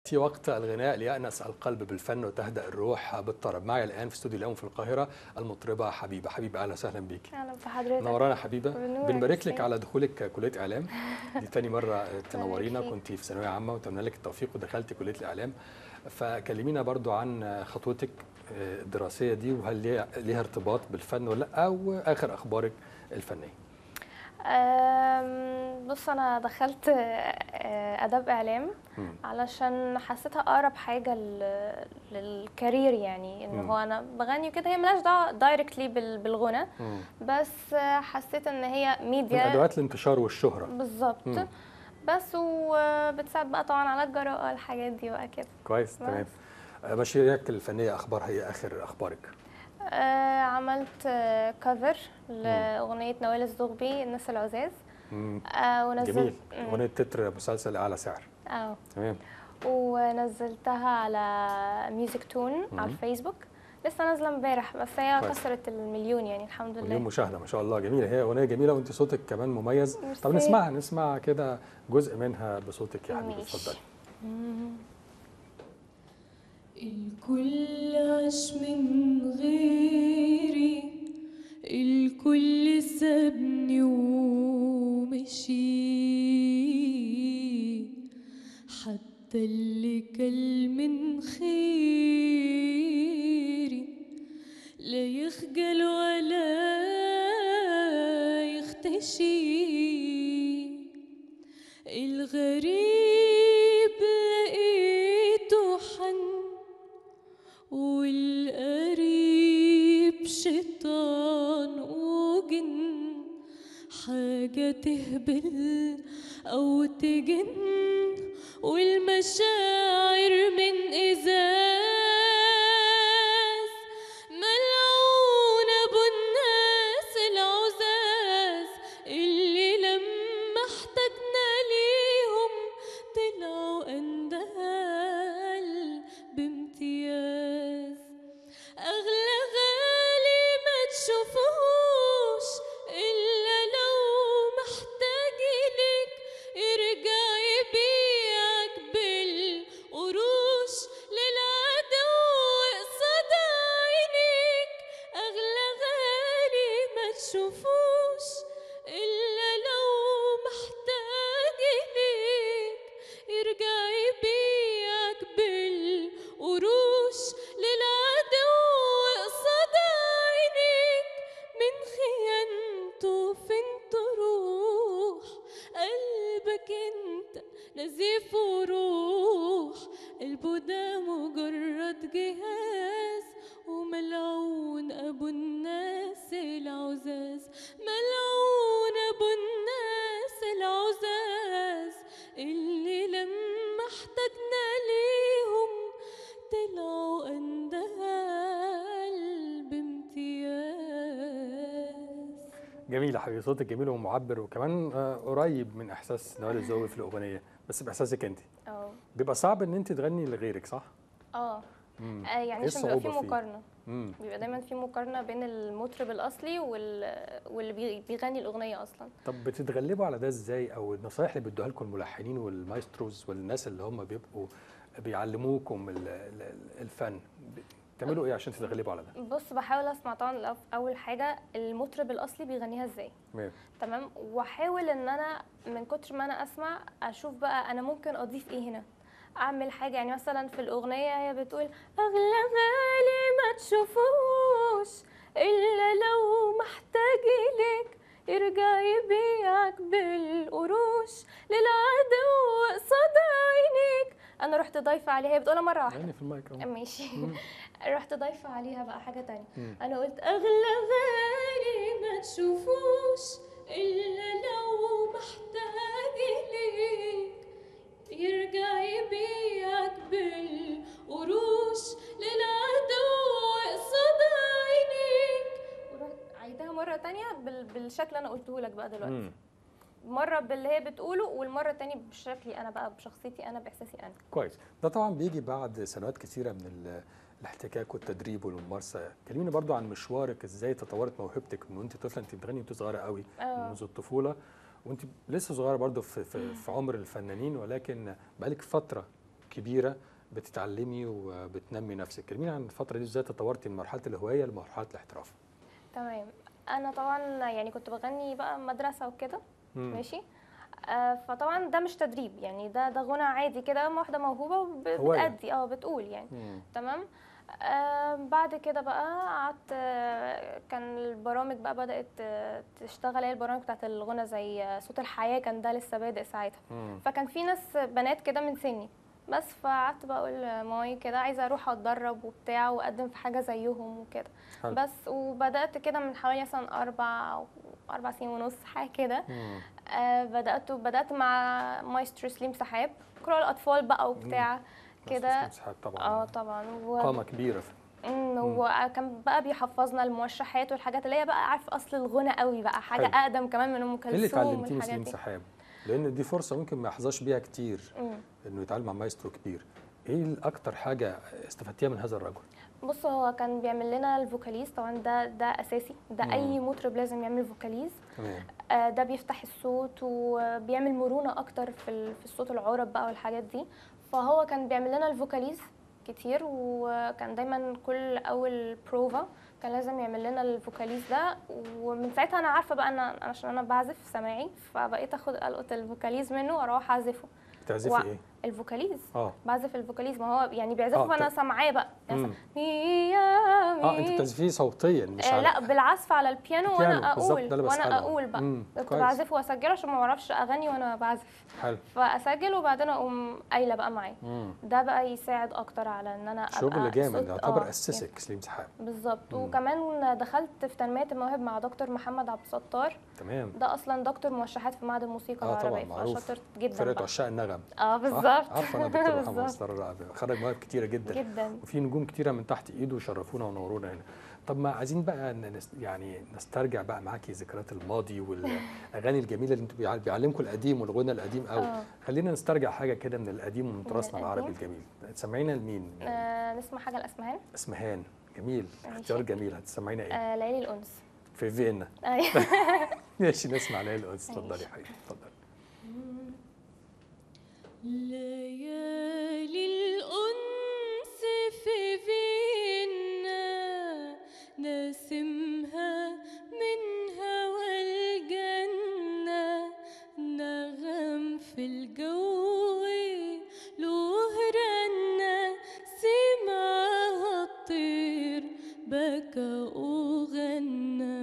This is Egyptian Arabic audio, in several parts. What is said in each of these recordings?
في وقت الغناء ليأنس القلب بالفن وتهدأ الروح بالطرب معي الآن في استوديو اليوم في القاهرة المطربة حبيبة حبيبة أهلا وسهلا بيك اهلا بحضرتك نورانا حبيبة بنورك بنبارك لك ازاي؟ على دخولك كلية إعلام دي تاني مرة تنورينا فيك. كنت في ثانوية عامة وتمنى لك التوفيق ودخلتي كلية الإعلام فكلمينا برضو عن خطوتك الدراسية دي وهل ليها ليها ارتباط بالفن ولا لا وآخر أخبارك الفنية أم، بص انا دخلت آه، اداب اعلام مم. علشان حسيتها اقرب حاجه لل- للكارير يعني ان مم. هو انا بغني وكده هي ملهاش دعوه دايركتلي بالغنى مم. بس آه، حسيت ان هي من ميديا أدوات الانتشار والشهرة بالظبط مم. بس وبتساعد بقى طبعا على الجراءه الحاجات دي بقى كده كويس بس. تمام آه، مشاريعك الفنية أخبارها إيه آخر أخبارك؟ آه، عملت كفر لاغنيه نوال الزغبي الناس العزاز مم. آه، ونزلت جميل مم. أغنية تتر مسلسل أعلى سعر اه تمام ونزلتها على ميوزك تون مم. على الفيسبوك لسه نازله امبارح بس هي كويس. كسرت المليون يعني الحمد مليون لله مشاهدة ما شاء الله جميلة هي أغنية جميلة وأنت صوتك كمان مميز ميرسي. طب نسمعها نسمع كده جزء منها بصوتك يا حبيبي ماشي. اتفضلي الكل عاش من غيري الكل سابني ومشي حتى اللي كل من خيري لا يخجل ولا يختشي الغريب لقيته حن والقريب شيطان وجن حاجة تهبل أو تجن والمشاعر من إزاز ملعون أبو الناس العزاز اللي لما احتجنا ليهم طلعوا أندال بامتياز أغلى غالي ما تشوفوش إلا لو محتاج لك يرجع يبيعك بالقروش للعدو قصاد عينيك أغلى غالي ما تشوفوش إلا لو محتاج ليك يرجع يبيعك بالقروش للعدو قصاد عينيك من خيانته فين تروح قلبك انت نزيف وروح قلبه ده مجرد جهاز وملعون ابو الناس العزاز ملعون ابو الناس العزاز اللي لما احتجنا ليهم طلعوا اندهال بامتياز جميل يا حبيبي صوتك جميل ومعبر وكمان آه، قريب من إحساس نوال الزوي في الأغنية بس بإحساسك أنت اه بيبقى صعب إن أنت تغني لغيرك صح؟ اه مم. آه، يعني إيه عشان بيبقى في الصعوبة فيه؟ مقارنه مم. بيبقى دايما في مقارنه بين المطرب الاصلي وال... واللي بي- بيغني الاغنيه اصلا طب بتتغلبوا على ده ازاي او النصايح اللي بيدوها لكم الملحنين والمايستروز والناس اللي هم بيبقوا بيعلموكم ال- ال- الفن بتعملوا ايه عشان تتغلبوا على ده؟ بص بحاول اسمع طبعا الأف- اول حاجه المطرب الاصلي بيغنيها ازاي تمام تمام واحاول ان انا من كتر ما انا اسمع اشوف بقى انا ممكن اضيف ايه هنا اعمل حاجه يعني مثلا في الاغنيه هي بتقول اغلى غالي ما تشوفوش الا لو محتاج لك يرجع يبيعك بالقروش للعدو قصاد عينيك انا رحت ضايفه عليها هي بتقولها مره واحده غني في المايك اهو ماشي مم. رحت ضايفه عليها بقى حاجه تانية مم. انا قلت اغلى غالي ما تشوفوش الا لو محتاج ليك يرجع يبيعك بالقروش للعدو قصاد عينيك ورحت عيدها مره تانية بال... بالشكل اللي انا قلته لك بقى دلوقتي مم. مره باللي هي بتقوله والمره التانية بشكلي انا بقى بشخصيتي انا باحساسي انا كويس ده طبعا بيجي بعد سنوات كثيره من ال- الاحتكاك والتدريب والممارسه كلميني برضو عن مشوارك ازاي تطورت موهبتك من وانت طفله انت بتغني وانت صغيره قوي آه. منذ الطفوله وانت لسه صغيره برضو في, في, في عمر الفنانين ولكن بقالك فتره كبيره بتتعلمي وبتنمي نفسك كلميني عن الفتره دي ازاي تطورتي من مرحله الهوايه لمرحله الاحتراف تمام انا طبعا يعني كنت بغني بقى مدرسه وكده مم. ماشي آه فطبعا ده مش تدريب يعني ده ده غنى عادي كده واحده موهوبه وب- هواية. بتأدي اه بتقول يعني مم. تمام آه بعد كده بقى قعدت آه، كان البرامج بقى بدأت آه، تشتغل هي البرامج بتاعت الغنى زي آه، صوت الحياة كان ده لسه بادئ ساعتها مم. فكان في ناس بنات كده من سني بس فقعدت بقى اقول ماي كده عايزه اروح اتدرب وبتاع واقدم في حاجه زيهم وكده حلو. بس وبدات كده من حوالي مثلا اربع او اربع سنين ونص حاجه كده مم. آه بدات بدات مع مايسترو سليم سحاب كرة الاطفال بقى وبتاع كده بس مسحات طبعا اه طبعا و... قامه كبيره في مم، وكان بقى بيحفظنا الموشحات والحاجات اللي هي بقى عارف اصل الغنى قوي بقى حاجه حلو. اقدم كمان من ام ايه اللي كلثوم اتعلمتيه من والحاجات سليم دي سحاب لان دي فرصه ممكن ما يحظاش بيها كتير مم. انه يتعلم مع مايسترو كبير ايه اكتر حاجه استفدتيها من هذا الرجل بص هو كان بيعمل لنا الفوكاليز طبعا ده ده اساسي ده مم. اي مطرب لازم يعمل فوكاليز تمام آه، ده بيفتح الصوت وبيعمل مرونه اكتر في ال- في الصوت العرب بقى والحاجات دي فهو كان بيعمل لنا الفوكاليز كتير وكان دايما كل اول بروفا كان لازم يعمل لنا الفوكاليز ده ومن ساعتها انا عارفه بقى انا عشان انا بعزف سماعي فبقيت اخد القط الفوكاليز منه واروح اعزفه بتعزفي و- ايه الفوكاليز اه بعزف الفوكاليز ما هو يعني بيعزفه آه، فانا ت- سامعاه بقى يعني مم. مثلا ميا اه انت مي. بتعزفيه صوتيا مش آه على لا بالعزف على البيانو وانا البيانو، بالظبط، اقول ده اللي وانا بسأله. اقول بقى مم، كنت كويس. بعزفه واسجله عشان ما بعرفش اغني وانا بعزف حلو فاسجل وبعدين اقوم قايله بقى معاه مم. ده بقى يساعد اكتر على ان انا ابقى شغل جامد صوت- يعتبر آه، اسسك سليم سحاب بالظبط مم. وكمان دخلت في تنميه المواهب مع دكتور محمد عبد الستار تمام ده اصلا دكتور موشحات في معهد الموسيقى اه طبعا العربيه معروف فشاطر جدا فرقه بقى. عشاق النغم اه صح؟ بالظبط عارفه انا دكتور محمد بالظبط. مصطفى خرج مواهب كتيره جدا جدا وفي نجوم كتيره من تحت ايده وشرفونا ونورونا هنا طب ما عايزين بقى ن- نس- يعني نسترجع بقى معاكي ذكريات الماضي والاغاني الجميله اللي انتوا بيعل- بيعلمكم القديم والغنى القديم قوي آه. خلينا نسترجع حاجه كده من القديم ومن تراثنا العربي القديم؟ الجميل تسمعينا لمين آه نسمع حاجه الاسمهان اسمهان جميل ماشي. اختيار جميل هتسمعينا ايه آه ليالي الانس في فيينا أيوة. ماشي نسمع ليالي الانس اتفضلي ماشي. يا حبيبي اتفضلي ليالي الأنس في فينا نسمها من هوى الجنة نغم في الجو له رنة سمعها الطير بكى وغنى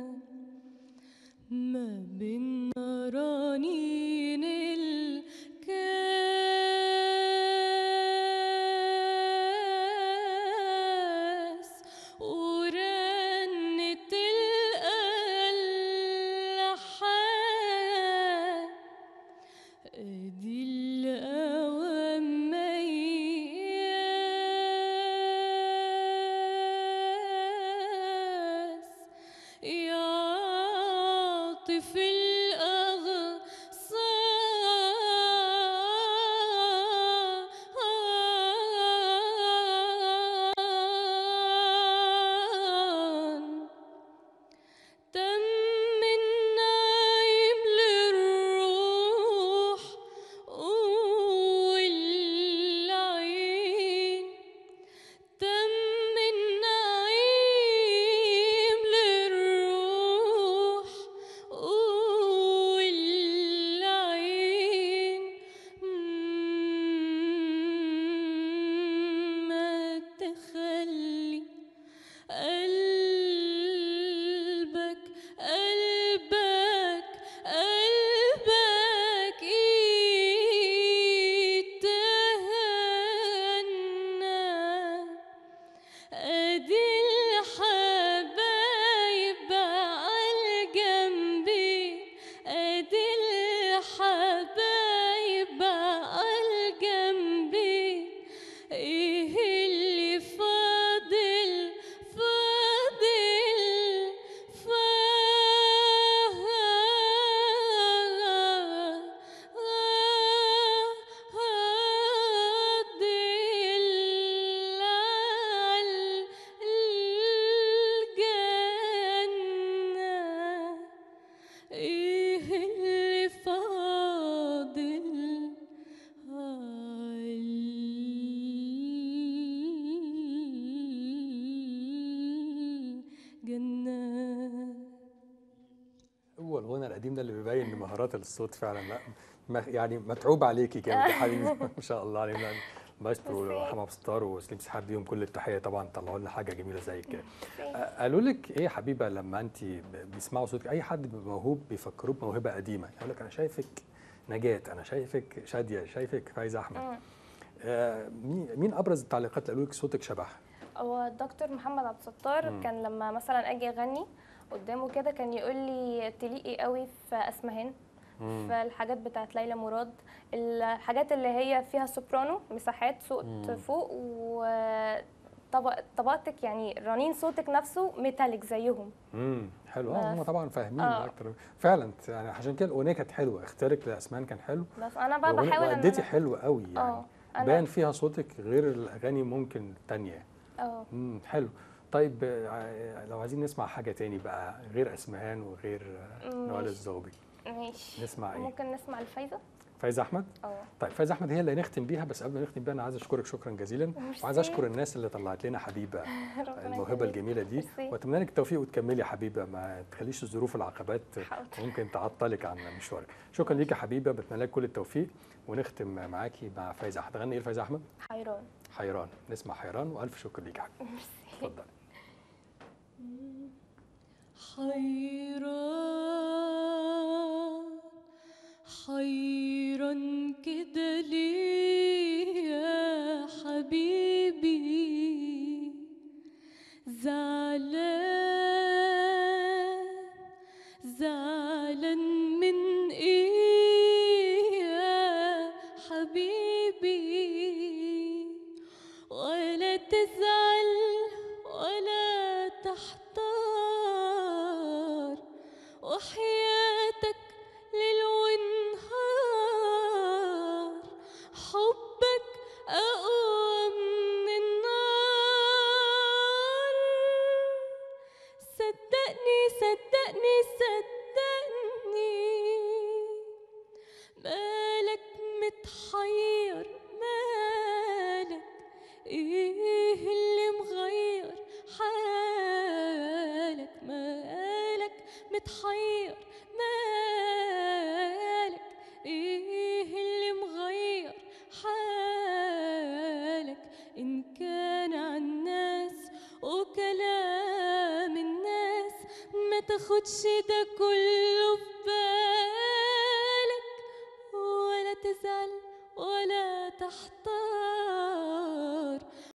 ما بين رنين الكاف القديم ده اللي بيبين مهارات الصوت فعلا لا ما يعني متعوب عليكي كده يا حبيبي ما شاء الله عليك مايسترو ميرسي. وحمام ستار وسليم سحاب ليهم كل التحيه طبعا طلعوا لنا حاجه جميله زي كده ميرسي. آه، قالوا لك ايه يا حبيبه لما انت بيسمعوا صوتك اي حد بيبقى موهوب بيفكروه بموهبه قديمه يقول لك انا شايفك نجاة انا شايفك شاديه شايفك فايزه احمد مم. آه، مين مين ابرز التعليقات اللي قالوا لك صوتك شبهها هو الدكتور محمد عبد الستار مم. كان لما مثلا اجي اغني قدامه كده كان يقول لي تليقي قوي في اسمهان في الحاجات بتاعت ليلى مراد الحاجات اللي هي فيها سوبرانو مساحات صوت مم. فوق وطبق طبقتك يعني رنين صوتك نفسه ميتاليك زيهم امم حلو اه هم بس. طبعا فاهمين آه. اكتر فعلا يعني عشان كده الاغنيه كانت حلوه اختيارك لاسمان كان حلو بس انا بقى وأغنية- بحاول ان واديتي أنا- حلو قوي يعني اه بان انا فيها صوتك غير الاغاني ممكن التانية اه امم حلو طيب آه، لو عايزين نسمع حاجه تاني بقى غير اسمهان وغير آه، نوال ماشي. الزوبي ماشي نسمع ايه ممكن نسمع الفايزه فايزه احمد اه طيب فايزه احمد هي اللي هنختم بيها بس قبل ما نختم بيها انا عايز اشكرك شكرا جزيلا ميرسي. وعايز اشكر الناس اللي طلعت لنا حبيبه ربنا الموهبه يخليك. الجميله دي ميرسي. واتمنى لك التوفيق وتكملي يا حبيبه ما تخليش الظروف والعقبات حاضر. ممكن تعطلك عن مشوارك شكرا ليك يا حبيبه بتمنى لك كل التوفيق ونختم معاكي مع فايزه احمد هتغني ايه لفايزه احمد حيران حيران نسمع حيران والف شكر ليك يا حبيبي اتفضل حيران حيران كده ليه يا حبيبي زعلان زعلان من ايه يا حبيبي ولا تزعل ولا تحتار وحياتك ليل ونهار حبك أقوى من النار صدقني صدقني صدقني مالك متحير مالك ايه اللي مغير حالك مالك متحير مالك ايه اللي مغير حالك ان كان عن ناس وكلام الناس ما تاخدش ده كله